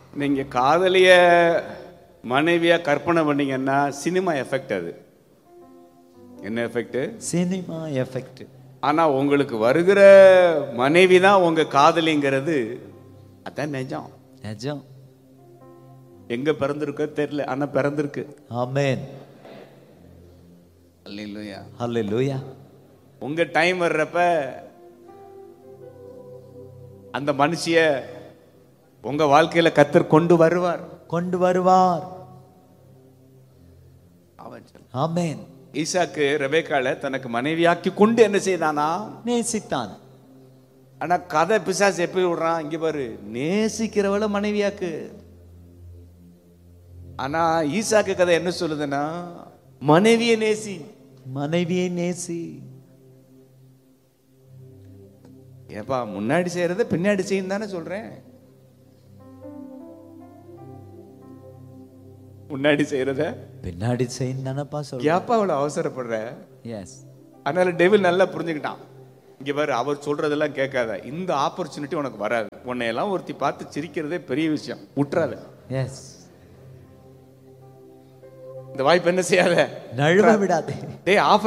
நீங்க காதலிய மனைவியா கற்பனை பண்ணீங்கன்னா சினிமா எஃபெக்ட் அது என்ன எஃபெக்ட் சினிமா எஃபெக்ட் ஆனா உங்களுக்கு வருகிற மனைவி தான் உங்க காதலிங்கிறது அதான் நிஜம் நிஜம் எங்க பிறந்திருக்கோ தெரியல ஆனா பிறந்திருக்கு ஆமென் அல்லேலூயா ஹalleluya உங்க டைம் வர்றப்ப அந்த மனுஷிய உங்க வாழ்க்கையில கத்தர் கொண்டு வருவார் கொண்டு வருவார் அவன் சொல்ல. ஆமென் ஈசாக்கு ரெபேக்கால தனக்கு மனைவியாக்கி கொண்டு என்ன செய்தானா நேசித்தான் ஆனா கதை பிசாசு எப்படி விடுறான் இங்க பாரு நேசிக்கிறவள மனைவியாக்கு ஆனா ஈசாக்கு கதை என்ன சொல்லுதுன்னா மனைவியை நேசி மனைவியை நேசி ஏப்பா முன்னாடி செய்யறத பின்னாடி செய்யும் தானே சொல்றேன் முன்னாடி செய்யறத பின்னாடி செய்யும் தானப்பா சொல்ற ஏப்பா அவ்வளவு அவசரப்படுற எஸ் அதனால டெவில் நல்லா புரிஞ்சுக்கிட்டான் இங்க பாரு அவர் சொல்றதெல்லாம் கேட்காத இந்த ஆப்பர்ச்சுனிட்டி உனக்கு வராது உன்னை எல்லாம் ஒருத்தி பார்த்து சிரிக்கிறதே பெரிய விஷயம் விட்டுறாத எஸ் இந்த வாய்ப்பு என்ன செய்யாத நழுவ விடாதே டேய் ஆஃபர்